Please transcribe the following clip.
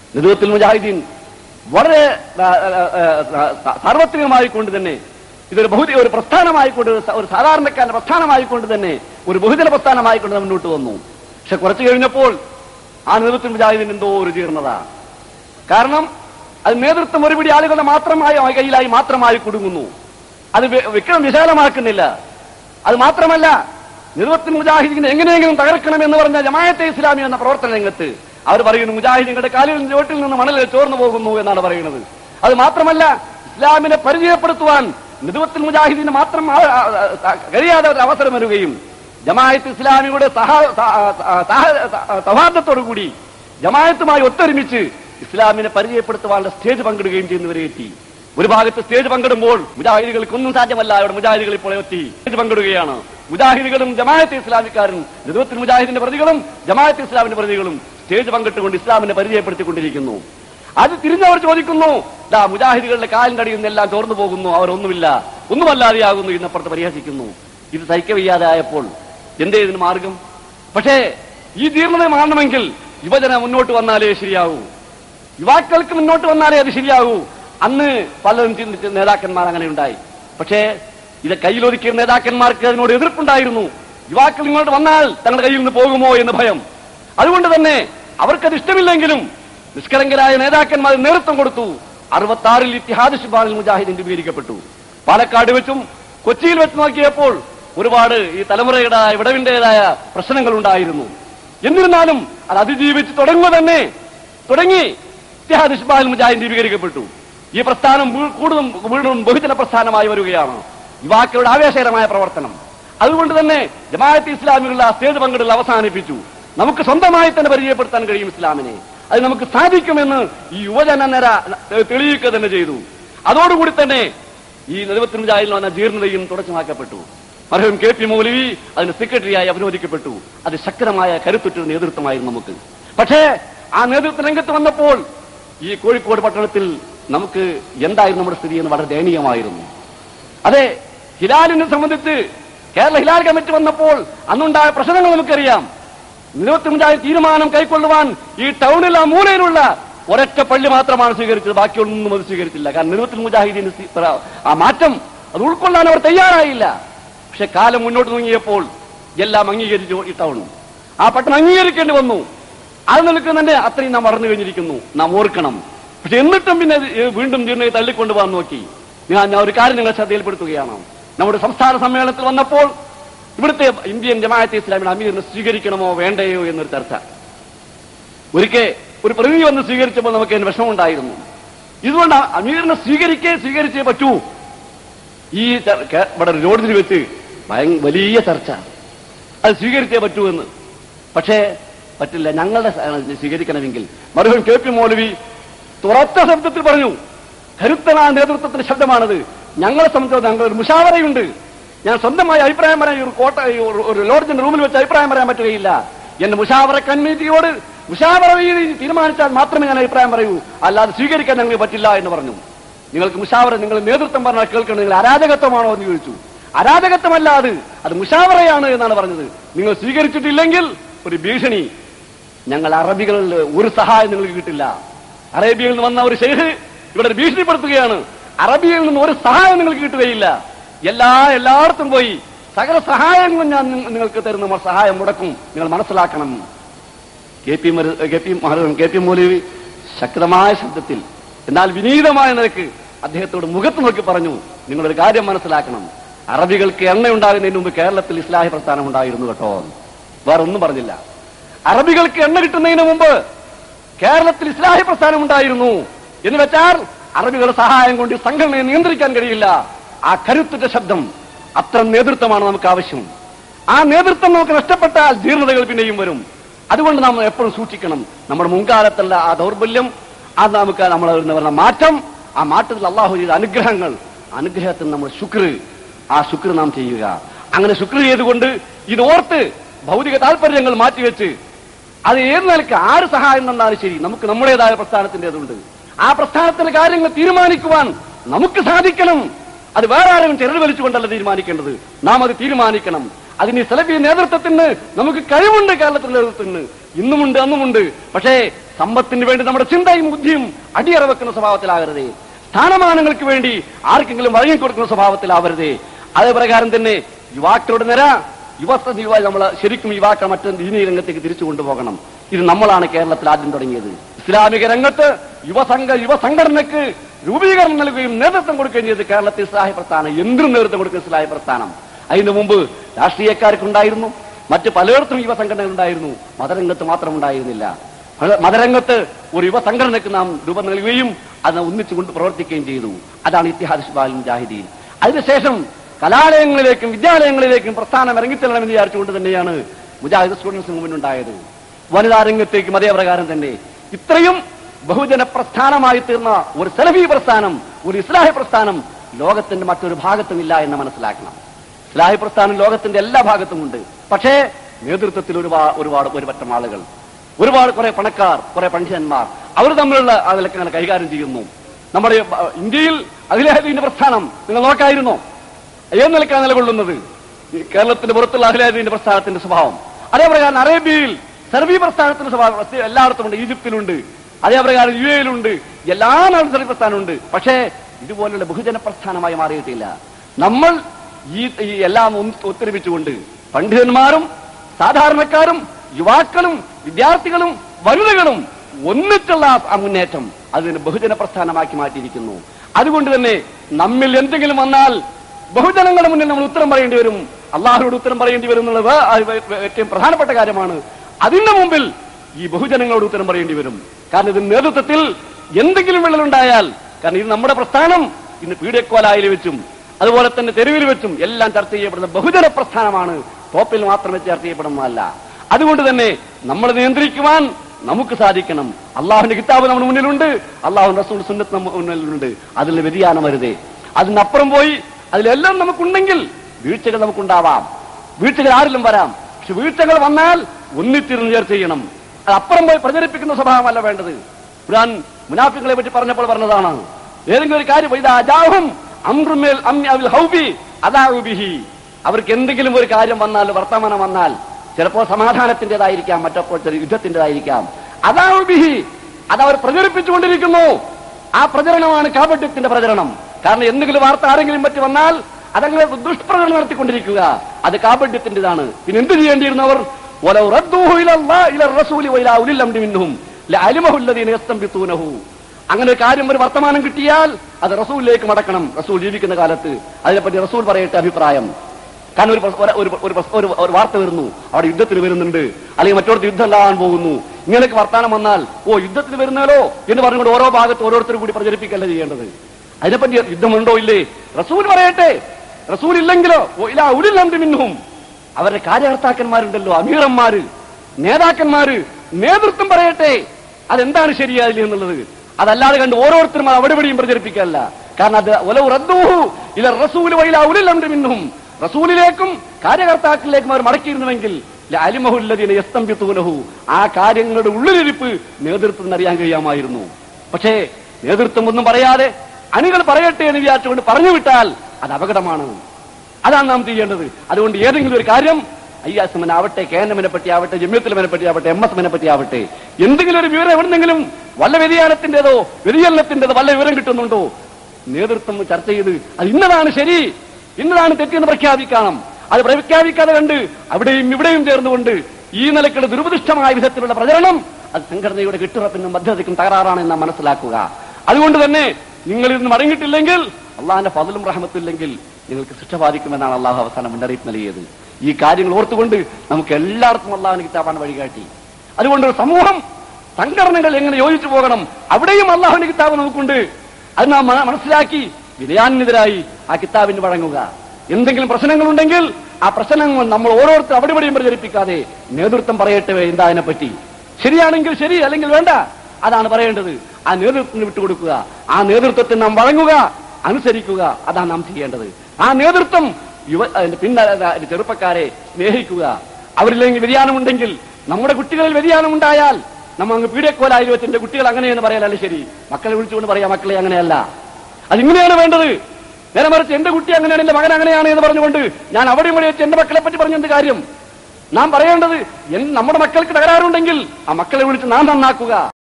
നേതൃത്വത്തിൽ മുജാഹിദീൻ വളരെ ആ, ആ, ആ, ആ, സാർവത്രികമായിക്കൊണ്ട് തന്നെ ഇതൊരു ബഹുദ ഒരു പ്രസ്ഥാനമായിക്കൊണ്ട് ഒരു സ- ഒരു സാധാരണക്കാരന്റെ പ്രസ്ഥാനമായിക്കൊണ്ട് തന്നെ ഒരു ബഹുജന പ്രസ്ഥാനമായിക്കൊണ്ട് അത് മുന്നോട്ട് വന്നു പക്ഷെ കുറച്ചു കഴിഞ്ഞപ്പോൾ ആ നേതൃത്വം മുജാഹിദിന് എന്തോ ഒരു ജീർണത കാരണം അത് നേതൃത്വം ഒരുപിടി ആളുകളുടെ മാത്രമായി കയ്യിലായി മാത്രമായി കുടുങ്ങുന്നു അത് വി- വിക്രം വിശാലമാക്കുന്നില്ല അത് മാത്രമല്ല നിർവത്തിന് മുജാഹിദിനെ എങ്ങനെയെങ്കിലും തകർക്കണം എന്ന് പറഞ്ഞ ജമായത്തെ ഇസ്ലാമി എന്ന പ്രവർത്തന രംഗത്ത് അവർ പറയുന്നു മുജാഹിദിങ്ങളുടെ കാലിൽ ചോട്ടിൽ നിന്ന് മണൽ ചോർന്നു പോകുന്നു എന്നാണ് പറയുന്നത് അത് മാത്രമല്ല ഇസ്ലാമിനെ പരിചയപ്പെടുത്തുവാൻ നിതുവത്തിൽ മുജാഹിദിന് മാത്രം ആ- ആ- ആ- കഴിയാതെ ഒരു അവസരം വരികയും ജമായത്ത് ഇസ്ലാമിയുടെ സഹ- സഹ- സഹ- സഹ- സൗഹാർദ്ദത്തോടുകൂടി ജമായത്തുമായി ഒത്തൊരുമിച്ച് ഇസ്ലാമിനെ പരിചയപ്പെടുത്തുവാനുള്ള സ്റ്റേജ് പങ്കിടുകയും ചെയ്യുന്നവരെ എത്തി ഒരു ഭാഗത്ത് സ്റ്റേജ് പങ്കിടുമ്പോൾ മുജാഹിദികൾക്കൊന്നും സാധ്യമല്ല അവിടെ മുജാഹിദികൾ ഇപ്പോൾ എത്തി സ്റ്റേജ് പങ്കിടുകയാണ് മുജാഹിദികളും ജമായത്ത് ഇസ്ലാമിക്കാരും നിതുവത്തിൽ മുജാഹിദിന്റെ പ്രതികളും ജമായത്ത് ഇസ്ലാമിന്റെ പ്രതികളും സ്റ്റേജ് പങ്കിട്ടുകൊണ്ട് ഇസ്ലാമിനെ പരിചയപ്പെടുത്തിക്കൊണ്ടിരിക്കുന്നു അത് തിരിഞ്ഞവർ ചോദിക്കുന്നു ദാ മുജാഹിദികളുടെ കാലിന്റെ അടിയിൽ നിന്നെല്ലാം ചോർന്നു പോകുന്നു അവരൊന്നുമില്ല ഒന്നുമല്ലാതെയാകുന്നു എന്നപ്പുറത്ത് പരിഹസിക്കുന്നു ഇത് സഹിക്കവയ്യാതായപ്പോൾ എന്തേ ഇതിന് മാർഗം പക്ഷേ ഈ ജീർണത മാറണമെങ്കിൽ യുവജന മുന്നോട്ട് വന്നാലേ ശരിയാകൂ യുവാക്കൾക്ക് മുന്നോട്ട് വന്നാലേ അത് ശരിയാകൂ അന്ന് പലരും ചിന്തിച്ച നേതാക്കന്മാർ അങ്ങനെ ഉണ്ടായി പക്ഷേ ഇത് കയ്യിലൊതുക്കിയ നേതാക്കന്മാർക്ക് അതിനോട് എതിർപ്പുണ്ടായിരുന്നു യുവാക്കൾ ഇങ്ങോട്ട് വന്നാൽ തങ്ങളുടെ കയ്യിൽ നിന്ന് പോകുമോ എന്ന് ഭയം അതുകൊണ്ട് തന്നെ അവർക്കത് ഇഷ്ടമില്ലെങ്കിലും നിഷ്കളങ്കരായ നേതാക്കന്മാർ നേതൃത്വം കൊടുത്തു അറുപത്താറിൽ ഇത്തിഹാദ് ഷിബാനിൽ മുജാഹിദീൻ രൂപീകരിക്കപ്പെട്ടു പാലക്കാട് വെച്ചും കൊച്ചിയിൽ വെച്ച് നോക്കിയപ്പോൾ ഒരുപാട് ഈ തലമുറയുടെ വിടവിന്റേതായ പ്രശ്നങ്ങൾ ഉണ്ടായിരുന്നു എന്നിരുന്നാലും അത് അതിജീവിച്ച് തുടങ്ങുക തന്നെ തുടങ്ങി ഇത്തിഹാദ് ഇസ്ബാൽ മുജാഹിദ് രൂപീകരിക്കപ്പെട്ടു ഈ പ്രസ്ഥാനം വീ- കൂടുതലും വീണ്ടും ബഹുജന പ്രസ്ഥാനമായി വരികയാണ് യുവാക്കളുടെ ആവേശകരമായ പ്രവർത്തനം അതുകൊണ്ട് തന്നെ ജമാഅത്ത് ഇസ്ലാമികളുടെ ആ സ്റ്റേജ് പങ്കിടൽ അവസാനിപ്പിച്ചു നമുക്ക് സ്വന്തമായി തന്നെ പരിചയപ്പെടുത്താൻ കഴിയും ഇസ്ലാമിനെ അത് നമുക്ക് സാധിക്കുമെന്ന് ഈ യുവജന നിര തെളിയിക്കുക തന്നെ ചെയ്തു അതോടുകൂടി തന്നെ ഈ നിലവത്തിന് മുജാഹിദിൽ വന്ന ജീർണതയും തുടച്ചുമാക്കപ്പെട്ടു മർഹൂം കെ പി മൗലവി അതിന് സെക്രട്ടറിയായി അഭിനോദിക്കപ്പെട്ടു അത് ശക്തമായ കരുത്തുറ്റൊരു നേതൃത്വമായിരുന്നു നമുക്ക് പക്ഷേ ആ നേതൃത്വ രംഗത്ത് വന്നപ്പോൾ ഈ കോഴിക്കോട് പട്ടണത്തിൽ നമുക്ക് എന്തായിരുന്നു നമ്മുടെ സ്ഥിതി എന്ന് വളരെ ദയനീയമായിരുന്നു അതെ ഹിലാലിനെ സംബന്ധിച്ച് കേരള ഹിലാൽ കമ്മിറ്റി വന്നപ്പോൾ അന്നുണ്ടായ പ്രശ്നങ്ങൾ നമുക്കറിയാം നിരവധിമുണ്ടായ തീരുമാനം കൈക്കൊള്ളുവാൻ ഈ ടൗണിൽ ആ മൂലയിലുള്ള ഒരൊറ്റ പള്ളി മാത്രമാണ് സ്വീകരിച്ചത് ബാക്കിയൊന്നും അത് സ്വീകരിച്ചില്ല കാരണം നിരവത്തിൽ മുജാഹിദീന് സ്വീ- ആ മാറ്റം അത് ഉൾക്കൊള്ളാൻ അവർ തയ്യാറായില്ല പക്ഷെ കാലം മുന്നോട്ട് നീങ്ങിയപ്പോൾ എല്ലാം അംഗീകരിച്ചു ഈ ടൗൺ ആ പട്ടണം അംഗീകരിക്കേണ്ടി വന്നു അത് നിൽക്കുന്നതിന്റെ അത്രയും നാം മറന്നു കഴിഞ്ഞിരിക്കുന്നു നാം ഓർക്കണം പക്ഷെ എന്നിട്ടും പിന്നെ ഇത് വീണ്ടും ജീർണയെ തള്ളിക്കൊണ്ടുപോകാൻ നോക്കി ഞാൻ ഞാൻ ഒരു കാര്യം നിങ്ങളെ ശ്രദ്ധയിൽപ്പെടുത്തുകയാണ് നമ്മുടെ സംസ്ഥാന സമ്മേളനത്തിൽ വന്നപ്പോൾ ഇവിടുത്തെ ഇന്ത്യൻ ജമാഅത്തെ ഇസ്ലാമിയുടെ അമീറിനെ സ്വീകരിക്കണമോ വേണ്ടയോ എന്നൊരു ചർച്ച ഒരിക്കൽ ഒരു പ്രതിനിധി വന്ന് സ്വീകരിച്ചപ്പോൾ നമുക്ക് അതിന് വിഷമമുണ്ടായിരുന്നു ഇതുകൊണ്ട് ആ അമീറിനെ സ്വീകരിക്കേ സ്വീകരിച്ചേ പറ്റൂ ഈ ചർ- കേ- ഇവിടെ റോഡിൽ വെച്ച് ഭയ- വലിയ ചർച്ച അത് സ്വീകരിച്ചേ പറ്റൂ എന്ന് പക്ഷേ പറ്റില്ല ഞങ്ങളുടെ സ- സ്വീകരിക്കണമെങ്കിൽ മറുപടി കെ പി മൗലവി തുറച്ച ശബ്ദത്തിൽ പറഞ്ഞു കരുത്തനായ നേതൃത്വത്തിന്റെ ശബ്ദമാണത് ഞങ്ങളെ സംബന്ധിച്ചിടത്തോളം ഞങ്ങൾ ഒരു മുഷാവറയുണ്ട് ഞാൻ സ്വന്തമായി അഭിപ്രായം പറയാൻ ഈ ഒരു കോട്ട ഈ ഒരു- ഒരു ലോഡ്ജിന്റെ റൂമിൽ വെച്ച് അഭിപ്രായം പറയാൻ പറ്റുകയില്ല എന്റെ മുഷാവറ കമ്മിറ്റിയോട് മുഷാവറ രീതി തീരുമാനിച്ചാൽ മാത്രമേ ഞാൻ അഭിപ്രായം പറയൂ അല്ലാതെ സ്വീകരിക്കാൻ ഞങ്ങൾക്ക് പറ്റില്ല എന്ന് പറഞ്ഞു നിങ്ങൾക്ക് മുഷാവറ നിങ്ങൾ നേതൃത്വം പറഞ്ഞാൽ കേൾക്കണം നിങ്ങൾ അരാജകത്വമാണോ എന്ന് ചോദിച്ചു അരാജകത്വമല്ല അത് അത് മുഷാവറയാണ് എന്നാണ് പറഞ്ഞത് നിങ്ങൾ സ്വീകരിച്ചിട്ടില്ലെങ്കിൽ ഒരു ഭീഷണി ഞങ്ങൾ അറബികളിൽ ഒരു സഹായം നിങ്ങൾക്ക് കിട്ടില്ല അറേബ്യയിൽ നിന്ന് വന്ന ഒരു ഷെയ്ഖ് ഇവിടെ ഒരു ഭീഷണിപ്പെടുത്തുകയാണ് അറബിയിൽ നിന്ന് ഒരു സഹായം നിങ്ങൾക്ക് കിട്ടുകയില്ല എല്ലാ എല്ലായിടത്തും പോയി സകല സഹായങ്ങളും ഞാൻ നിങ്ങ- നിങ്ങൾക്ക് തരുന്ന മ- സഹായം മുടക്കും നിങ്ങൾ മനസ്സിലാക്കണം കെ പി മരു- കെ പി മഹ- കെ പി മൗലവി ശക്തമായ ശബ്ദത്തിൽ എന്നാൽ വിനീതമായ നിലക്ക് അദ്ദേഹത്തോട് മുഖത്ത് നോക്കി പറഞ്ഞു നിങ്ങളൊരു കാര്യം മനസ്സിലാക്കണം അറബികൾക്ക് എണ്ണ ഉണ്ടാകുന്നതിന് മുമ്പ് കേരളത്തിൽ ഇസ്ലാഹി പ്രസ്ഥാനം ഉണ്ടായിരുന്നു കേട്ടോ വേറെ ഒന്നും പറഞ്ഞില്ല അറബികൾക്ക് എണ്ണ കിട്ടുന്നതിന് മുമ്പ് കേരളത്തിൽ ഇസ്ലാഹി പ്രസ്ഥാനം ഉണ്ടായിരുന്നു എന്ന് വെച്ചാൽ അറബികളുടെ സഹായം കൊണ്ട് ഈ സംഘടനയെ നിയന്ത്രിക്കാൻ കഴിയില്ല ആ കരുത്തുറ്റ ശബ്ദം അത്ര നേതൃത്വമാണ് നമുക്ക് ആവശ്യം ആ നേതൃത്വം നമുക്ക് നഷ്ടപ്പെട്ടാൽ ജീർണതകൾ പിന്നെയും വരും അതുകൊണ്ട് നാം എപ്പോഴും സൂക്ഷിക്കണം നമ്മുടെ മുൻകാലത്തുള്ള ആ ദൗർബല്യം അത് നമുക്ക് നമ്മൾ എന്ന് പറയുന്ന മാറ്റം ആ മാറ്റത്തിൽ അള്ളാഹു ചെയ്ത അനുഗ്രഹങ്ങൾ അനുഗ്രഹത്തിൽ നമ്മൾ ശുക്ർ ആ ശുക്ർ നാം ചെയ്യുക അങ്ങനെ ശുക്ർ ചെയ്തുകൊണ്ട് ഇത് ഓർത്ത് ഭൗതിക താല്പര്യങ്ങൾ മാറ്റിവെച്ച് അത് ഏത് നിലക്ക് ആര് സഹായം തന്നാലും ശരി നമുക്ക് നമ്മുടേതായ പ്രസ്ഥാനത്തിൻ്റെതുണ്ട് ആ പ്രസ്ഥാനത്തിന്റെ കാര്യങ്ങൾ തീരുമാനിക്കുവാൻ നമുക്ക് സാധിക്കണം അത് വേറെ ആരും ചെറുത് വലിച്ചുകൊണ്ടല്ല തീരുമാനിക്കേണ്ടത് നാം അത് തീരുമാനിക്കണം അതിന് ഈ സലഫി നേതൃത്വത്തിന് നമുക്ക് കഴിവുണ്ട് കേരളത്തിലെ നേതൃത്വത്തിന് ഇന്നുമുണ്ട് അന്നുമുണ്ട് പക്ഷേ സമ്പത്തിന് വേണ്ടി നമ്മുടെ ചിന്തയും ബുദ്ധിയും അടിയറ വെക്കുന്ന സ്വഭാവത്തിലാകരുതേ സ്ഥാനമാനങ്ങൾക്ക് വേണ്ടി ആർക്കെങ്കിലും വഴങ്ങിക്കൊടുക്കുന്ന സ്വഭാവത്തിലാവരുതേ അതേ പ്രകാരം തന്നെ യുവാക്കളുടെ നിര യുവത്വ യുവ നമ്മൾ ശരിക്കും യുവാക്കൾ മറ്റു ദീനീയ രംഗത്തേക്ക് തിരിച്ചു കൊണ്ടുപോകണം ഇത് നമ്മളാണ് കേരളത്തിൽ ആദ്യം തുടങ്ങിയത് ഇസ്ലാമിക രംഗത്ത് യുവസംഘ യുവസംഘടനയ്ക്ക് രൂപീകരണം നൽകുകയും നേതൃത്വം കൊടുക്കുകയും ചെയ്ത് കേരളത്തിൽ ഇസ്ലാഹി പ്രസ്ഥാനം എന്തിനും നേതൃത്വം കൊടുക്കുന്ന ഇസ്ലാഹി പ്രസ്ഥാനം അതിനു മുമ്പ് രാഷ്ട്രീയക്കാർക്കുണ്ടായിരുന്നു മറ്റ് പലയിടത്തും യുവസംഘടനകൾ ഉണ്ടായിരുന്നു മതരംഗത്ത് മാത്രം ഉണ്ടായിരുന്നില്ല മത- മതരംഗത്ത് ഒരു യുവസംഘടനയ്ക്ക് നാം രൂപം നൽകുകയും അത് ഒന്നിച്ചുകൊണ്ട് പ്രവർത്തിക്കുകയും ചെയ്തു അതാണ് ഇത്തിഹാദ് ഷിബാൽ മുജാഹിദീൻ അതിനുശേഷം കലാലയങ്ങളിലേക്കും വിദ്യാലയങ്ങളിലേക്കും പ്രസ്ഥാനം ഇറങ്ങിച്ചെല്ലണമെന്ന് വിചാരിച്ചുകൊണ്ട് തന്നെയാണ് മുജാഹിദ് സ്റ്റുഡൻസ് മൂവ്മെന്റ് ഉണ്ടായത് വനിതാ രംഗത്തേക്കും അതേ പ്രകാരം തന്നെ ഇത്രയും ബഹുജന പ്രസ്ഥാനമായി തീർന്ന ഒരു സെലഫി പ്രസ്ഥാനം ഒരു ഇസ്ലാഹി പ്രസ്ഥാനം ലോകത്തിന്റെ മറ്റൊരു ഭാഗത്തുമില്ല എന്ന് മനസ്സിലാക്കണം ഇസ്ലാഹി പ്രസ്ഥാനം ലോകത്തിന്റെ എല്ലാ ഭാഗത്തും ഉണ്ട് പക്ഷേ നേതൃത്വത്തിൽ ഒരുപാട് ഒരുപാട് ഒരു പറ്റം ആളുകൾ ഒരുപാട് കുറെ പണക്കാർ കുറെ പണ്ഡിതന്മാർ അവർ തമ്മിലുള്ള അതിലൊക്കെ അങ്ങനെ കൈകാര്യം ചെയ്യുന്നു നമ്മുടെ അഹ്, ഇന്ത്യയിൽ അഖിലേഹദീന്റെ പ്രസ്ഥാനം നിങ്ങൾ നോക്കായിരുന്നോ ഏത് നിലക്കാണ് നിലകൊള്ളുന്നത് ഈ കേരളത്തിന്റെ പുറത്തുള്ള അഖിലേഹദീന്റെ പ്രസ്ഥാനത്തിന്റെ സ്വഭാവം അതേപ്രകാരം അറേബ്യയിൽ സെർബി പ്രസ്ഥാനത്തിന്റെ സ്വഭാവം പ്രത്യേക എല്ലായിടത്തും ഉണ്ട് ഈജിപ്തിലുണ്ട് അതേപ്രകാരം യു എയിലുണ്ട് എല്ലാ നാടും സെർബി പ്രസ്ഥാനമുണ്ട് പക്ഷേ ഇതുപോലുള്ള ബഹുജന പ്രസ്ഥാനമായി മാറിയിട്ടില്ല നമ്മൾ ഈ ഈ എല്ലാം ഒന്ന് ഒത്തൊരുമിച്ചുകൊണ്ട് പണ്ഡിതന്മാരും സാധാരണക്കാരും യുവാക്കളും വിദ്യാർത്ഥികളും വനിതകളും ഒന്നിച്ചുള്ള ആ മുന്നേറ്റം അതിന് ബഹുജന പ്രസ്ഥാനമാക്കി മാറ്റിയിരിക്കുന്നു അതുകൊണ്ട് തന്നെ നമ്മിൽ എന്തെങ്കിലും വന്നാൽ ബഹുജനങ്ങളുടെ മുന്നിൽ നമ്മൾ ഉത്തരം പറയേണ്ടി വരും അള്ളാഹുനോട് ഉത്തരം പറയേണ്ടി വരും എന്നുള്ളത് അത് വേ- വേ- ഏറ്റവും പ്രധാനപ്പെട്ട കാര്യമാണ് അതിന്റെ മുമ്പിൽ ഈ ബഹുജനങ്ങളോട് ഉത്തരം പറയേണ്ടി വരും കാരണം ഇതിന് നേതൃത്വത്തിൽ എന്തെങ്കിലും വിള്ളലുണ്ടായാൽ കാരണം ഇത് നമ്മുടെ പ്രസ്ഥാനം ഇന്ന് പീഡിയക്കോലായിൽ വെച്ചും അതുപോലെ തന്നെ തെരുവിൽ വെച്ചും എല്ലാം ചർച്ച ചെയ്യപ്പെടുന്ന ബഹുജന പ്രസ്ഥാനമാണ് ടോപ്പിൽ മാത്രം വെച്ച് ചർച്ച ചെയ്യപ്പെടുന്നതല്ല അതുകൊണ്ട് തന്നെ നമ്മൾ നിയന്ത്രിക്കുവാൻ നമുക്ക് സാധിക്കണം അള്ളാഹുവിന്റെ കിതാബ് നമ്മുടെ മുന്നിലുണ്ട് അള്ളാഹു റസൂൽ സുന്നത്ത് നമ്മുടെ മുന്നിലുണ്ട് അതിൽ വ്യതിയാനം വരുതേ അതിനപ്പുറം പോയി അതിലെല്ലാം നമുക്കുണ്ടെങ്കിൽ വീഴ്ചകൾ നമുക്കുണ്ടാവാം വീഴ്ചകൾ ആരിലും വരാം പക്ഷെ വീഴ്ചകൾ വന്നാൽ ഒന്നിത്തിരുന്ന് ചർച്ച ചെയ്യണം അത് അപ്പുറം പോയി പ്രചരിപ്പിക്കുന്ന സ്വഭാവമല്ല വേണ്ടത് ഖുർആൻ മുനാഫികളെ പറ്റി പറഞ്ഞപ്പോൾ പറഞ്ഞതാണ് ഏതെങ്കിലും ഒരു കാര്യം ഇതാ അജാഹും അമ്രുമേൽ അമ്യാവിൽ ഹൗബി അദാഉബിഹി അവർക്ക് എന്തെങ്കിലും ഒരു കാര്യം വന്നാൽ വർത്തമാനം വന്നാൽ ചിലപ്പോൾ സമാധാനത്തിന്റേതായിരിക്കാം മറ്റപ്പോൾ ചില യുദ്ധത്തിന്റേതായിരിക്കാം അദാഉബിഹി അത് അവർ പ്രചരിപ്പിച്ചുകൊണ്ടിരിക്കുന്നു ആ പ്രചരണമാണ് കാപട്യത്തിന്റെ പ്രചരണം കാരണം എന്തെങ്കിലും വാർത്ത ആരെങ്കിലും പറ്റി വന്നാൽ അതങ്ങനെ ദുഷ്പ്രചരണം നടത്തിക്കൊണ്ടിരിക്കുക അത് കാപട്യത്തിന്റേതാണ് പിന്നെ എന്ത് ചെയ്യേണ്ടിയിരുന്നവർ ولو ردوه الى الله الى الرسول والى اولي الامر منهم لعلمه الذين يستنبطونه അങ്ങനെ ഒരു കാര്യം ഒരു വർത്തമാനം കിട്ടിയാൽ അത് റസൂലിലേക്ക് മടക്കണം റസൂൽ ജീവിക്കുന്ന കാലത്ത് അതിനെപ്പറ്റി റസൂൽ പറയട്ടെ അഭിപ്രായം കാരണം ഒരു പ്രസ്- ഒരു- ഒരു- ഒരു പ്രസ്- ഒരു- ഒരു വാർത്ത വരുന്നു അവിടെ യുദ്ധത്തിന് വരുന്നുണ്ട് അല്ലെങ്കിൽ മറ്റോടത്ത് യുദ്ധം ഉണ്ടാകാൻ പോകുന്നു ഇങ്ങനെയൊക്കെ വർത്താനം വന്നാൽ ഓ യുദ്ധത്തിന് വരുന്നാലോ എന്ന് പറഞ്ഞുകൊണ്ട് ഓരോ ഭാഗത്ത് ഓരോരുത്തർ കൂടി പ്രചരിപ്പിക്കല്ല ചെയ്യേണ്ടത് അതിനെപ്പറ്റി യുദ്ധമുണ്ടോ ഇല്ലേ റസൂൽ പറയട്ടെ റസൂൽ ഇല്ലെങ്കിലോ ഓ ഇല്ല ഉരുളന്ത് മിന്നും അവരുടെ കാര്യകർത്താക്കന്മാരുണ്ടല്ലോ അമീറന്മാര് നേതാക്കന്മാര് നേതൃത്വം പറയട്ടെ അതെന്താണ് ശരിയായില്ല എന്നുള്ളത് അതല്ലാതെ കണ്ട് ഓരോരുത്തരും അത് അവിടെ ഇവിടെയും പ്രചരിപ്പിക്കല്ല കാരണം അത് ഒലവ് റദ്ദൂഹു ഇല റസൂല് വൈല ഉരുളന്ത് മിന്നും റസൂലിലേക്കും കാര്യകർത്താക്കളിലേക്കും അവർ മടക്കിയിരുന്നുവെങ്കിൽ അലിമഹുല്ലദീന യസ്തംബിത്തൂനഹു ആ കാര്യങ്ങളുടെ ഉള്ളിലിരിപ്പ് നേതൃത്വത്തിന് അറിയാൻ കഴിയാമായിരുന്നു പക്ഷേ നേതൃത്വം ഒന്നും പറയാതെ അണികൾ പറയട്ടെ എന്ന് വിചാരിച്ചുകൊണ്ട് പറഞ്ഞു വിട്ടാൽ അത് അപകടമാണ് അതാണ് നാം ചെയ്യേണ്ടത് അതുകൊണ്ട് ഏതെങ്കിലും ഒരു കാര്യം ഐയാസമനെ ആവട്ടെ കെ എൻ എമ്മിനെ പറ്റി ആവട്ടെ ജമ്യത്തിലെ പറ്റി ആവട്ടെ എം എസ് എമ്മിനെ പറ്റി ആവട്ടെ എന്തെങ്കിലും ഒരു വിവരം എവിടെന്നെങ്കിലും വല്ല വ്യതിയാനത്തിന്റേതോ വ്യതിചലനത്തിന്റേതോ വല്ല വിവരം കിട്ടുന്നുണ്ടോ നേതൃത്വം ചർച്ച ചെയ്ത് അത് ഇന്നതാണ് ശരി ഇന്നതാണ് തെറ്റെന്ന് പ്രഖ്യാപിക്കണം അത് പ്രഖ്യാപിക്കാതെ കണ്ട് അവിടെയും ഇവിടെയും ചേർന്നുകൊണ്ട് ഈ നിലക്കുള്ള ദുരുപദിഷ്ടമായ വിധത്തിലുള്ള പ്രചരണം അത് സംഘടനയുടെ കെട്ടുറപ്പിനും ബദ്ധതയ്ക്കും തകരാറാണെന്ന് നാം മനസ്സിലാക്കുക അതുകൊണ്ട് തന്നെ നിങ്ങൾ ഇന്ന് മടങ്ങിയിട്ടില്ലെങ്കിൽ അള്ളാഹിന്റെ ഫضലും റഹമത്തില്ലെങ്കിൽ നിങ്ങൾക്ക് ശിക്ഷ ബാധിക്കുമെന്നാണ് അള്ളാഹു അവസാനം മുന്നറിയിപ്പ് നൽകിയത് ഈ കാര്യങ്ങൾ ഓർത്തുകൊണ്ട് നമുക്ക് എല്ലായിടത്തും അള്ളാഹിന് കിതാബാണ് വഴികാട്ടി അതുകൊണ്ട് ഒരു സമൂഹം സംഘടനകൾ എങ്ങനെ യോജിച്ചു പോകണം അവിടെയും അള്ളാഹുവിന്റെ കിതാബ് നമുക്കുണ്ട് അത് നാം മ- മനസ്സിലാക്കി വിനയാനെതിരായി ആ കിതാബിന് വഴങ്ങുക എന്തെങ്കിലും പ്രശ്നങ്ങളുണ്ടെങ്കിൽ ആ പ്രശ്നങ്ങൾ നമ്മൾ ഓരോരുത്തർ അവിടെ ഇവിടെയും പ്രചരിപ്പിക്കാതെ നേതൃത്വം പറയട്ടെ എന്താ അതിനെപ്പറ്റി ശരിയാണെങ്കിൽ ശരി അല്ലെങ്കിൽ വേണ്ട അതാണ് പറയേണ്ടത് ആ നേതൃത്വത്തിന് വിട്ടുകൊടുക്കുക ആ നേതൃത്വത്തിന് നാം വഴങ്ങുക അനുസരിക്കുക അതാണ് നാം ചെയ്യേണ്ടത് ആ നേതൃത്വം യുവ അതിന്റെ പിന്നെ അതിന്റെ ചെറുപ്പക്കാരെ സ്നേഹിക്കുക അവരില്ലെങ്കിൽ വ്യതിയാനമുണ്ടെങ്കിൽ നമ്മുടെ കുട്ടികളിൽ വ്യതിയാനമുണ്ടായാൽ നമ്മ അങ്ങ് പീഡിയക്കോലായി വെച്ച് എന്റെ കുട്ടികൾ അങ്ങനെയെന്ന് പറയാനല്ല ശരി മക്കളെ വിളിച്ചുകൊണ്ട് പറയാം മക്കളെ അങ്ങനെയല്ല അതിങ്ങനെയാണ് വേണ്ടത് നേരെ മറിച്ച് എന്റെ കുട്ടി അങ്ങനെയാണ് എന്റെ മകൻ അങ്ങനെയാണ് എന്ന് പറഞ്ഞുകൊണ്ട് ഞാൻ അവിടെ ഇവിടെ വെച്ച് എന്റെ മക്കളെ പറ്റി പറഞ്ഞ എന്ത് കാര്യം നാം പറയേണ്ടത് എൻ- നമ്മുടെ മക്കൾക്ക് തകരാറുണ്ടെങ്കിൽ ആ മക്കളെ വിളിച്ച് നാം നന്നാക്കുക